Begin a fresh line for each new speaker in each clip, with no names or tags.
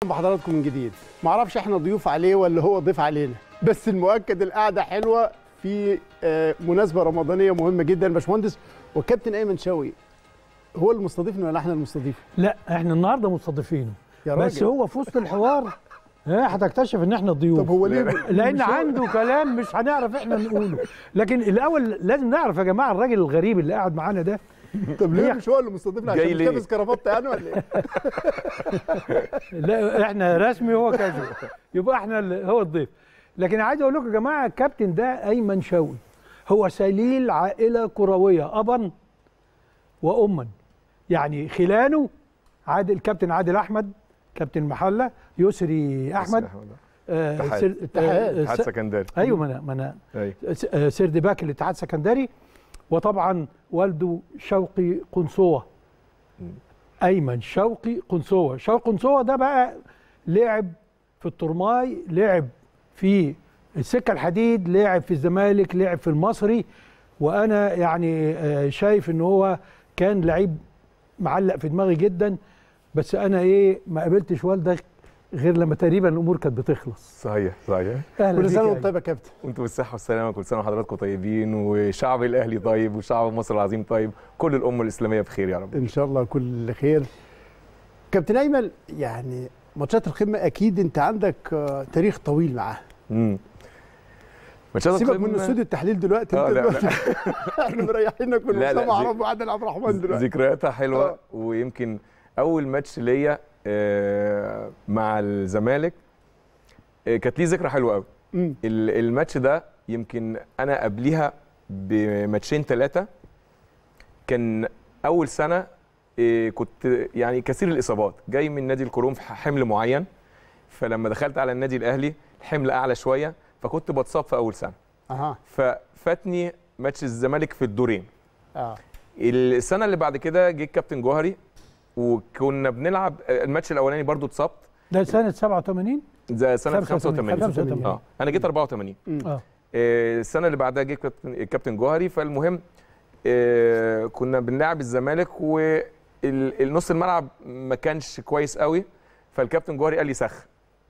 بحضراتكم من جديد ما اعرفش احنا ضيوف عليه ولا هو ضيف علينا بس المؤكد القعده حلوه في آه، مناسبه رمضانيه مهمه جدا باشمهندس وكابتن ايمن شوقي هو المستضيفنا ولا احنا المستضيف
لا احنا النهارده مستضيفينه
يا
بس
راجل
هو في وسط الحوار ها، هتكتشف ان احنا ضيوف
طب هو ليه
لان
مش هو-
عنده كلام مش هنعرف احنا نقوله لكن الاول لازم نعرف يا جماعه الراجل الغريب اللي قاعد معانا ده
طب ليه
هي-
مش هو اللي مستضيفنا
جاي
عشان مش
ليه؟
لابس كرافته يعني ولا ايه
لا احنا رسمي هو كذا يبقى احنا اللي هو الضيف لكن عايز اقول لكم يا جماعه الكابتن ده ايمن شوقي هو سليل عائله كرويه ابا واما يعني خلانه عادل الكابتن عادل احمد كابتن المحله يسري احمد آه،
اتحاد.
سر-
اتحاد.
آه،
اتحاد
س-
سكندري
ايوه ما انا ما انا
ايوه
س- آه، سرد باك الاتحاد السكندري وطبعا والده شوقي قنصوه ايمن شوقي قنصوه شوقي قنصوه ده بقى لعب في الترماي لعب في السكه الحديد لعب في الزمالك لعب في المصري وانا يعني آه، شايف ان هو كان لعيب معلق في دماغي جدا بس انا ايه ما قابلتش والدك غير لما تقريبا الامور كانت بتخلص
صحيح صحيح
اهلا
كل
بيك
سنه
يا
وانت طيب يا كابتن
وانتم بالصحه والسلامه كل سنه وحضراتكم طيبين وشعب الاهلي طيب وشعب مصر العظيم طيب كل الامه الاسلاميه بخير يا رب
ان شاء الله كل خير كابتن ايمن يعني ماتشات القمه اكيد انت عندك آه، تاريخ طويل معاها
امم ماتشات
سيبك
القمة-
من استوديو التحليل دلوقتي
آه،
انت
لا، لا.
دلوقتي احنا مريحينك من
لا، لا،
اسامه
زي-
عرب وعادل عبد الرحمن دلوقتي
ذكرياتها حلوه
آه.
ويمكن اول ماتش ليا آه، مع الزمالك آه، كانت ليه ذكرى حلوه قوي
مم.
ال- الماتش ده يمكن انا قبليها بماتشين ثلاثه كان اول سنه إيه، كنت يعني كثير الاصابات جاي من نادي الكروم في حمل معين فلما دخلت على النادي الاهلي الحمل اعلى شويه فكنت بتصاب في اول سنه
اها
ففاتني ماتش الزمالك في الدورين
اه
السنه اللي بعد كده جه الكابتن جوهري وكنا بنلعب الماتش الاولاني برضو اتصبت
ده سنه 87
زي سنه
85.
85 اه انا جيت 84
اه
آه، السنه اللي بعدها جه الكابتن- الكابتن جوهري فالمهم آه، كنا بنلعب الزمالك والنص الملعب ما كانش كويس قوي فالكابتن جوهري قال لي سخن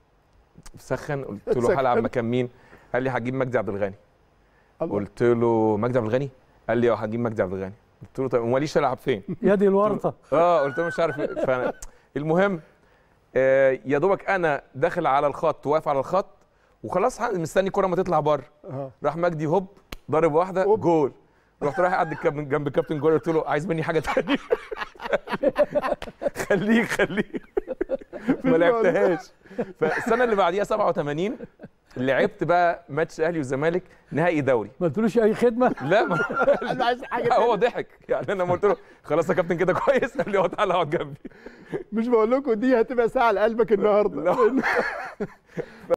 سخن قلت له
سخن.
هلعب مكان مين قال لي هجيب مجدي عبد الغني
الله.
قلت له مجدي عبد الغني قال لي اه هجيب مجدي عبد الغني قلت له طب وماليش العب فين
يدي الورطه
اه قلت له مش عارف إيه. فأنا المهم آه، يا دوبك انا داخل على الخط واقف على الخط وخلاص ح- مستني الكوره ما تطلع بره
اه
راح مجدي هوب ضرب واحده
هوب.
جول رحت رايح قعد الكاب- جنب الكابتن جول قلت له عايز مني حاجه تانية خليك خليك ما لعبتهاش فالسنه اللي بعديها 87 لعبت بقى ماتش اهلي والزمالك نهائي دوري
ما قلتلوش اي خدمه
لا ما
انا عايز حاجه
هو
تانية.
ضحك يعني انا لما قلت له خلاص يا كابتن كده كويس قال لي هو تعالى اقعد جنبي
مش بقول لكم دي هتبقى ساعه لقلبك النهارده
لا.